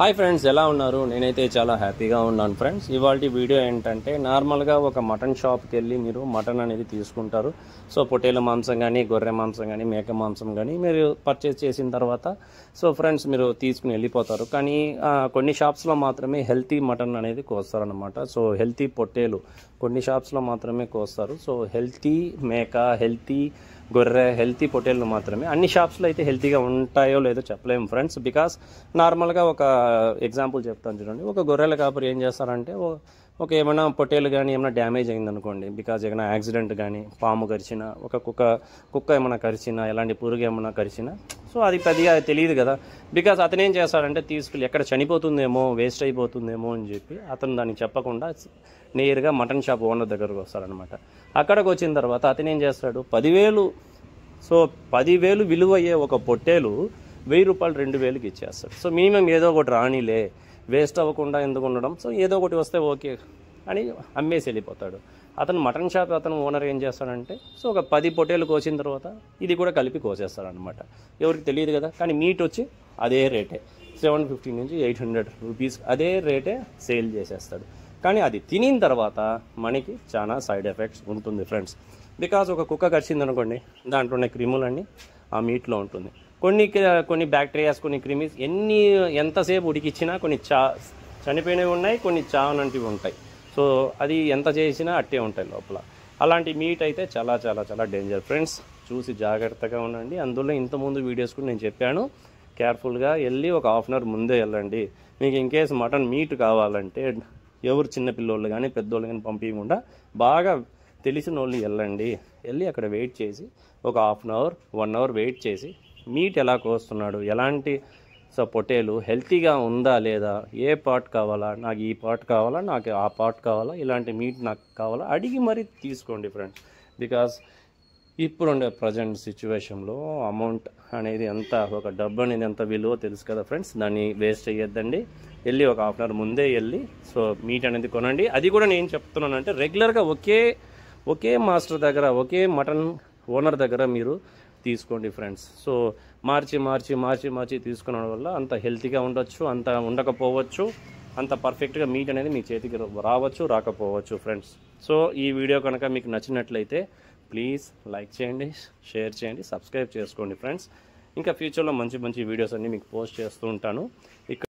hi friends ఎలా ఉన్నారు నేనైతే చాలా హ్యాపీగా ఉన్నాను ఫ్రెండ్స్ ఇవాళ వీడియో ఏంటంటే నార్మల్గా ఒక మటన్ షాప్కి వెళ్ళి మీరు మటన్ అనేది తీసుకుంటారు సో పొట్టేల మాంసం కానీ గొర్రె మాంసం కానీ మేక మాంసం కానీ మీరు పర్చేస్ చేసిన తర్వాత సో ఫ్రెండ్స్ మీరు తీసుకుని వెళ్ళిపోతారు కానీ ఆ, కొన్ని షాప్స్లో మాత్రమే హెల్తీ మటన్ అనేది కోస్తారనమాట సో హెల్తీ పొట్టేలు కొన్ని షాప్స్లో మాత్రమే కోస్తారు సో హెల్తీ మేక హెల్తీ గొర్రె హెల్తీ పొట్టేళ్ళు మాత్రమే అన్ని షాప్స్లో అయితే హెల్తీగా ఉంటాయో లేదో చెప్పలేము ఫ్రెండ్స్ బికాస్ నార్మల్గా ఒక ఎగ్జాంపుల్ చెప్తాను చూడండి ఒక గొర్రెల కాపరి ఏం చేస్తారంటే ఓ- ఒక ఏమైనా పొట్టేలు కానీ ఏమైనా డ్యామేజ్ అయిందనుకోండి బికాజ్ ఏమైనా యాక్సిడెంట్ కానీ పాము కరిచినా ఒక కుక్క కుక్క ఏమైనా కరిచినా ఎలాంటి పురుగు ఏమైనా కరిచినా సో అది పెద్దగా తెలియదు కదా బికాజ్ అతను ఏం చేస్తాడంటే తీసుకెళ్ళి ఎక్కడ చనిపోతుందేమో వేస్ట్ అయిపోతుందేమో అని చెప్పి అతను దానికి చెప్పకుండా నేరుగా మటన్ షాప్ ఓనర్ దగ్గరకు వస్తాడనమాట అక్కడికి వచ్చిన తర్వాత అతను ఏం చేస్తాడు పదివేలు సో పదివేలు విలువ అయ్యే ఒక పొట్టేలు వెయ్యి రూపాయలు రెండు వేలుకి ఇచ్చేస్తాడు సో మినిమం ఏదో ఒకటి రానిలే వేస్ట్ అవ్వకుండా ఎందుకు ఉండడం సో ఏదో ఒకటి వస్తే ఓకే అని అమ్మేసి వెళ్ళిపోతాడు అతను మటన్ షాప్ అతను ఓనర్ ఏం చేస్తాడంటే సో ఒక పది పొట్టేలు కోసిన తర్వాత ఇది కూడా కలిపి కోసేస్తాడనమాట ఎవరికి తెలియదు కదా కానీ మీట్ వచ్చి అదే రేటే సెవెన్ ఫిఫ్టీ నుంచి ఎయిట్ హండ్రెడ్ రూపీస్ అదే రేటే సేల్ చేసేస్తాడు కానీ అది తినిన తర్వాత మనకి చాలా సైడ్ ఎఫెక్ట్స్ ఉంటుంది ఫ్రెండ్స్ బికాజ్ ఒక కుక్క కరిచింది అనుకోండి దాంట్లో ఉన్న క్రిములన్నీ ఆ మీట్లో ఉంటుంది కొన్ని కొన్ని బ్యాక్టీరియాస్ కొన్ని క్రిమిస్ ఎన్ని ఎంతసేపు ఉడికిచ్చినా కొన్ని చా చనిపోయినవి ఉన్నాయి కొన్ని చావనంటివి ఉంటాయి సో అది ఎంత చేసినా అట్టే ఉంటాయి లోపల అలాంటి మీట్ అయితే చాలా చాలా చాలా డేంజర్ ఫ్రెండ్స్ చూసి జాగ్రత్తగా ఉండండి అందులో ఇంతకుముందు వీడియోస్ కూడా నేను చెప్పాను కేర్ఫుల్గా వెళ్ళి ఒక హాఫ్ అన్ అవర్ ముందే వెళ్ళండి మీకు ఇన్ కేసు మటన్ మీట్ కావాలంటే ఎవరు చిన్న పిల్లోళ్ళు కానీ పెద్దోళ్ళు కానీ పంపించకుండా బాగా తెలిసిన వాళ్ళు వెళ్ళండి వెళ్ళి అక్కడ వెయిట్ చేసి ఒక half an hour one hour wait చేసి మీట్ ఎలా కోస్తున్నాడు ఎలాంటి సో పొట్టేలు హెల్తీగా ఉందా లేదా ఏ పార్ట్ కావాలా నాకు ఈ పార్ట్ కావాలా నాకు ఆ పార్ట్ కావాలా ఇలాంటి మీట్ నాకు కావాలా అడిగి మరీ తీసుకోండి ఫ్రెండ్స్ బికాస్ ఇప్పుడుండే ప్రజెంట్ సిచ్యువేషన్లో అమౌంట్ అనేది ఎంత ఒక డబ్బు అనేది ఎంత విలువ తెలుసు కదా ఫ్రెండ్స్ దాన్ని వేస్ట్ అయ్యొద్దండి వెళ్ళి ఒక హాఫ్ అన్ అవర్ ముందే వెళ్ళి సో మీట్ అనేది కొనండి అది కూడా నేను చెప్తున్నానంటే రెగ్యులర్గా ఒకే ఒకే మాస్టర్ దగ్గర ఒకే మటన్ ఓనర్ దగ్గర మీరు తీసుకోండి ఫ్రెండ్స్ సో మార్చి మార్చి మార్చి మార్చి తీసుకున్న వల్ల అంత హెల్తీగా ఉండొచ్చు అంత ఉండకపోవచ్చు అంత పర్ఫెక్ట్గా మీట్ అనేది మీ చేతికి రావచ్చు రాకపోవచ్చు ఫ్రెండ్స్ సో ఈ వీడియో కనుక మీకు నచ్చినట్లయితే ప్లీజ్ లైక్ చేయండి షేర్ చేయండి సబ్స్క్రైబ్ చేసుకోండి ఫ్రెండ్స్ ఇంకా ఫ్యూచర్లో మంచి మంచి వీడియోస్ అన్ని మీకు పోస్ట్ చేస్తూ ఉంటాను ఇక్కడ